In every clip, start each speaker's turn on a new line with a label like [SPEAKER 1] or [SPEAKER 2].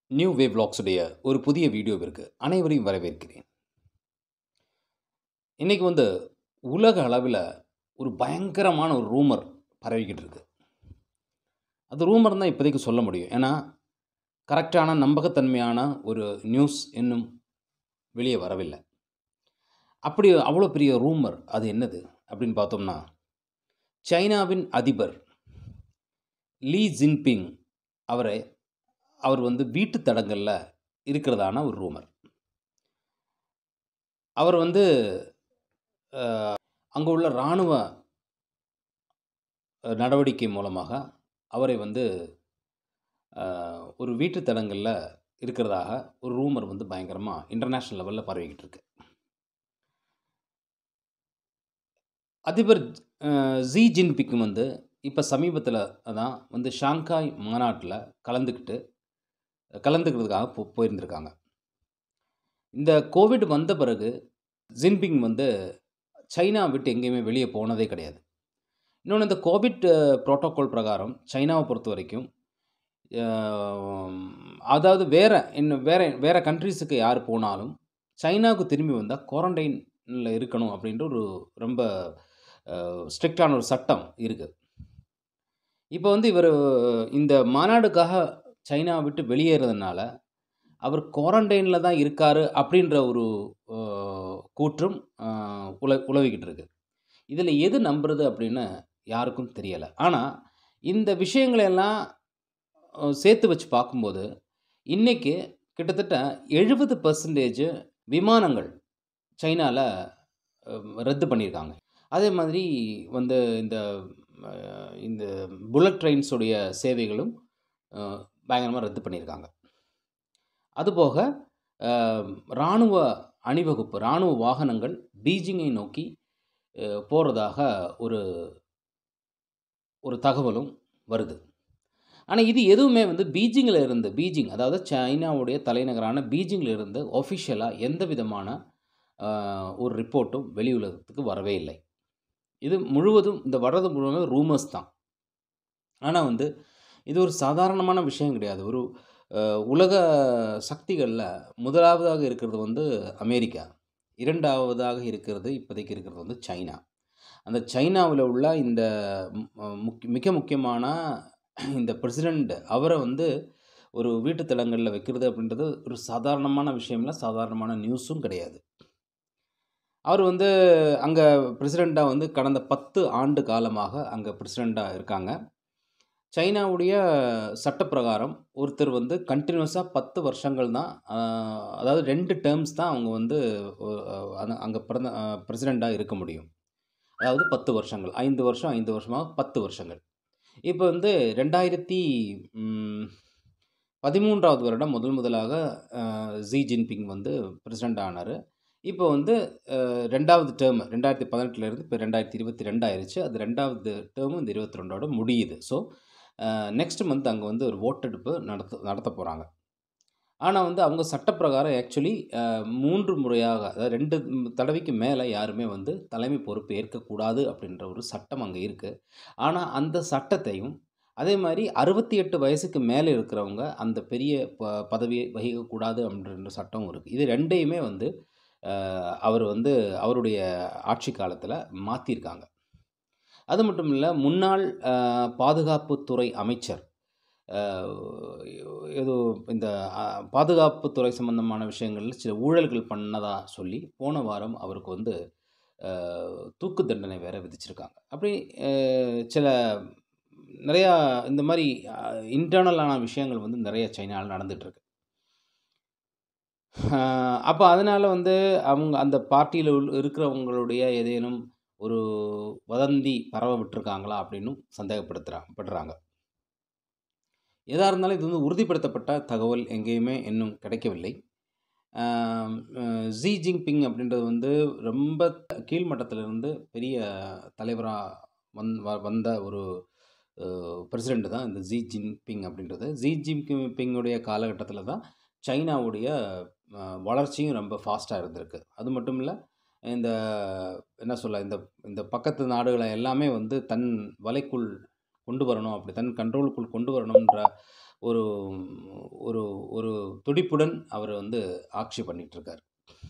[SPEAKER 1] new வே விலாக்ஸுடைய ஒரு புதிய வீடியோவிற்கு அனைவரையும் வரவேற்கிறேன் இன்றைக்கி வந்து உலக அளவில் ஒரு பயங்கரமான ஒரு ரூமர் பரவிக்கிட்டு இருக்கு அது ரூமர் தான் இப்போதைக்கு சொல்ல முடியும் ஏன்னா கரெக்டான நம்பகத்தன்மையான ஒரு நியூஸ் இன்னும் வெளியே வரவில்லை அப்படி அவ்வளோ பெரிய ரூமர் அது என்னது அப்படின்னு பார்த்தோம்னா சைனாவின் அதிபர் லீ ஜின்பிங் அவரை அவர் வந்து வீட்டு தடங்களில் இருக்கிறதான ஒரு ரூமர் அவர் வந்து அங்கே உள்ள இராணுவ நடவடிக்கை மூலமாக அவரை வந்து அஹ், ஒரு வீட்டு தடங்களில் இருக்கிறதாக ஒரு ரூமர் வந்து பயங்கரமாக இன்டர்நேஷ்னல் லெவலில் பரவிக்கிட்டு இருக்கு அதிபர் அஹ், ஜி ஜின்பிங் வந்து இப்போ சமீபத்தில் தான் வந்து ஷாங்காய் மாநாட்டில் கலந்துக்கிட்டு கலந்துக்கிறதுக்காக போ போயிருந்திருக்காங்க இந்த கோவிட் வந்த பிறகு ஜின்பிங் வந்து சைனா விட்டு எங்கேயுமே வெளியே போனதே கிடையாது இன்னொன்று இந்த கோவிட் ப்ரோட்டோகால் பிரகாரம் சைனாவை பொறுத்த வரைக்கும் அஹ், அதாவது வேறு இன்னும் வேறு வேறு கண்ட்ரீஸுக்கு யார் போனாலும் சைனாவுக்கு திரும்பி வந்தால் குவாரண்டைனில் இருக்கணும் அப்படின்ற ஒரு ரொம்ப ஸ்ட்ரிக்டான ஒரு சட்டம் இருக்குது இப்போ வந்து இவர் இந்த மாநாடுக்காக சைனா விட்டு வெளியேறதுனால அவர் குவாரண்டைனில் தான் இருக்கார் அப்படின்ற ஒரு அஹ், கூற்றும் அஹ், உல உலவிக்கிட்டு இருக்கு இதில் எது நம்புறது அப்படின்னு யாருக்கும் தெரியலை ஆனால் இந்த விஷயங்களெல்லாம் அஹ், சேர்த்து வச்சு பார்க்கும்போது இன்றைக்கி கிட்டத்தட்ட எழுபது பர்சன்டேஜ் விமானங்கள் சைனாவில் ரத்து பண்ணியிருக்காங்க அதே மாதிரி வந்து இந்த அஹ், இந்த புல்லட் ட்ரெயின்ஸுடைய சேவைகளும் பயங்கரமாக ரத்து பண்ணியிருக்காங்க அதுபோக அஹ், இராணுவ அணிவகுப்பு இராணுவ வாகனங்கள் பீஜிங்கை நோக்கி அஹ், போகிறதாக ஒரு ஒரு தகவலும் வருது ஆனால் இது எதுவுமே வந்து பீஜிங்கில் இருந்து பீஜிங் அதாவது சைனாவுடைய தலைநகரான பீஜிங்கில் இருந்து ஒஃபிஷியலாக எந்த விதமான அஹ், ஒரு ரிப்போர்ட்டும் வெளி உலகத்துக்கு வரவே இல்லை இது முழுவதும் இந்த வர்றது முழுவதும் ரூமர்ஸ் தான் ஆனால் வந்து இது ஒரு சாதாரணமான விஷயம் கிடையாது ஒரு அஹ், உலக சக்திகளில் முதலாவதாக இருக்கிறது வந்து அமெரிக்கா இரண்டாவதாக இருக்கிறது இப்போதைக்கு இருக்கிறது வந்து சைனா அந்த சைனாவில் உள்ள இந்த ம், முக் மிக முக்கியமான இந்த பிரசிடெண்ட் அவரை வந்து ஒரு வீட்டு தளங்களில் வைக்கிறது அப்படின்றது ஒரு சாதாரணமான விஷயம் இல்லை சாதாரணமான நியூஸும் கிடையாது அவர் வந்து அங்கே பிரசிடெண்ட்டாக வந்து கடந்த பத்து ஆண்டு காலமாக அங்கே பிரசிடெண்ட்டாக இருக்காங்க சைனாவுடைய சட்டப்பிரகாரம் ஒருத்தர் வந்து கண்டினியூஸாக பத்து வருஷங்கள் தான் ஆஹ், அதாவது ரெண்டு டேர்ம்ஸ் தான் அவங்க வந்து அங்கே பிறந்த பிரசிடெண்ட்டாக இருக்க முடியும் அதாவது பத்து வருஷங்கள் ஐந்து வருஷம் ஐந்து வருஷமாக பத்து வருஷங்கள் இப்போ வந்து ரெண்டாயிரத்தி ம், பதிமூன்றாவது வருடம் முதல் முதலாக அஹ், ஜி ஜின்பிங் வந்து பிரசிடெண்ட் ஆனார் இப்போ வந்து அஹ், ரெண்டாவது டேர்ம் ரெண்டாயிரத்தி பதினெட்டுலேருந்து இப்போ ரெண்டாயிரத்தி இருபத்தி ரெண்டாயிருச்சு அது ரெண்டாவது டேர்ம் இந்த இருபத்தி ரெண்டோட முடியுது ஸோ நெக்ஸ்ட் மந்த் அங்கே வந்து ஒரு ஓட்டெடுப்பு நடத்த நடத்த போகிறாங்க ஆனால் வந்து அவங்க சட்டப்பிரகாரம் ஆக்சுவலி மூன்று முறையாக அதாவது ரெண்டு தடவைக்கு மேலே யாருமே வந்து தலைமை பொறுப்பு ஏற்கக்கூடாது அப்படின்ற ஒரு சட்டம் அங்கே இருக்குது ஆனால் அந்த சட்டத்தையும் அதே மாதிரி அறுபத்தி எட்டு வயசுக்கு மேலே இருக்கிறவங்க அந்த பெரிய ப பதவியை வகிக்கக்கூடாது அப்படின்ற சட்டமும் இருக்குது இது ரெண்டையுமே வந்து அஹ், அவர் வந்து அவருடைய ஆட்சி காலத்தில் மாற்றிருக்காங்க அது மட்டும் இல்லை முன்னாள் அஹ், பாதுகாப்புத்துறை அமைச்சர் அஹ், ஏதோ இந்த அஹ், பாதுகாப்புத்துறை சம்பந்தமான விஷயங்களில் சில ஊழல்கள் பண்ணதா சொல்லி போன வாரம் அவருக்கு வந்து அஹ், தூக்கு தண்டனை வேற விதிச்சிருக்காங்க அப்படி அஹ், சில நிறையா இந்த மாதிரி இன்டர்னலான விஷயங்கள் வந்து நிறைய சைனாவில் நடந்துகிட்ருக்கு அப்போ அதனால் வந்து அவங்க அந்த பார்ட்டியில் இருக்கிறவங்களுடைய ஏதேனும் ஒரு வதந்தி பரவ விட்டுருக்காங்களா அப்படின்னும் சந்தேகப்படுத்துகிறா படுறாங்க எதாக இருந்தாலும் இது வந்து உறுதிப்படுத்தப்பட்ட தகவல் எங்கேயுமே இன்னும் கிடைக்கவில்லை ஆம், அஹ், ஜி ஜின்பிங் அப்படின்றது வந்து ரொம்ப கீழ்மட்டத்திலிருந்து பெரிய தலைவராக வந் வ- வந்த ஒரு பிரசிடெண்ட் தான் இந்த ஜி ஜின்பிங் அப்படின்றது ஜி ஜின்பிங்குடைய காலகட்டத்தில் தான் சைனாவுடைய அஹ், வளர்ச்சியும் ரொம்ப ஃபாஸ்ட்டாக இருந்திருக்கு அது மட்டும் இல்லை இந்த என்ன சொல்ல இந்த இந்த பக்கத்து நாடுகளை எல்லாமே வந்து தன் வலைக்குள் கொண்டு வரணும் அப்படி தன் கண்ட்ரோலுக்குள் கொண்டு வரணுன்ற ஒரு ஒரு ஒரு துடிப்புடன் அவர் வந்து ஆட்சி பண்ணிகிட்ருக்கார்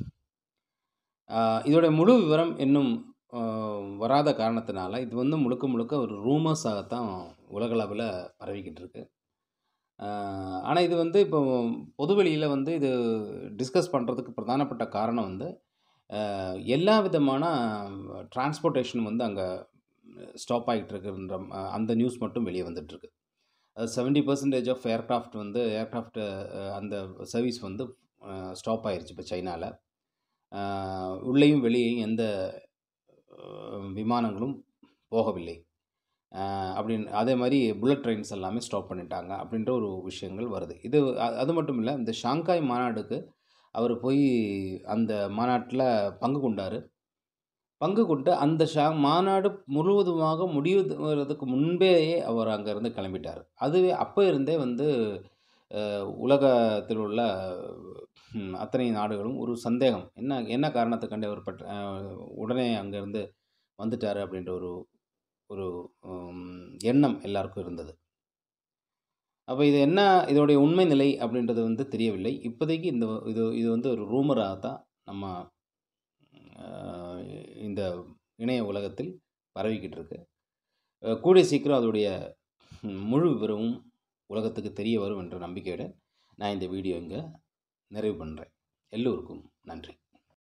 [SPEAKER 1] இதோடைய முழு விவரம் இன்னும் ஆ, வராத காரணத்தினால இது வந்து முழுக்க முழுக்க ஒரு ரூமர்ஸாகத்தான் உலகளவில் பரவிக்கிட்டு இருக்கு ஆனால் இது வந்து இப்போ பொதுவெளியில் வந்து இது டிஸ்கஸ் பண்ணுறதுக்கு பிரதானப்பட்ட காரணம் வந்து அஹ், எல்லா விதமான டிரான்ஸ்போர்ட்டேஷன் வந்து அங்கே ஸ்டாப் ஆகிட்டு இருக்குன்ற அஹ், அந்த நியூஸ் மட்டும் வெளியே வந்துட்டுருக்கு அது செவன்டி பர்சன்டேஜ் ஆஃப் ஏர்க்ராஃப்ட் வந்து ஏர்க்ராஃப்ட் அந்த சர்வீஸ் வந்து ஸ்டாப் ஆயிருச்சு இப்போ சைனாவில் உள்ளேயும் வெளியேயும் எந்த அஹ், விமானங்களும் போகவில்லை அஹ், அப்படின்னு அதே மாதிரி புல்லட் ட்ரெயின்ஸ் எல்லாமே ஸ்டாப் பண்ணிட்டாங்க அப்படின்ற ஒரு விஷயங்கள் வருது இது அ- அது மட்டும் இல்லை இந்த ஷாங்காய் மாநாடுக்கு அவர் போய் அந்த மாநாட்டில் பங்கு கொண்டார் பங்கு கொண்டு அந்த ஷா மாநாடு முழுவதுமாக முடிவதுக்கு முன்பேயே அவர் அங்கேருந்து கிளம்பிட்டார் அதுவே அப்போ இருந்தே வந்து அஹ், உலகத்தில் உள்ள ம், அத்தனை நாடுகளும் ஒரு சந்தேகம் என்ன என்ன காரணத்துக்காண்டி அவர் பட் அஹ், உடனே அங்கேருந்து வந்துட்டார் அப்படின்ற ஒரு ஒரு ம், எண்ணம் எல்லாருக்கும் இருந்தது அப்போ இது என்ன இதோடைய உண்மை நிலை அப்படின்றது வந்து தெரியவில்லை இப்போதைக்கு இந்த இது இது வந்து ஒரு ரூமராக தான் நம்ம அஹ், இந்த இணைய உலகத்தில் பரவிக்கிட்டு இருக்கு அஹ், கூடிய சீக்கிரம் அதோடைய ம், முழு விவரமும் உலகத்துக்கு தெரிய வரும் என்ற நம்பிக்கையோடு நான் இந்த வீடியோ இங்கே நிறைவு பண்ணுறேன் எல்லோருக்கும் நன்றி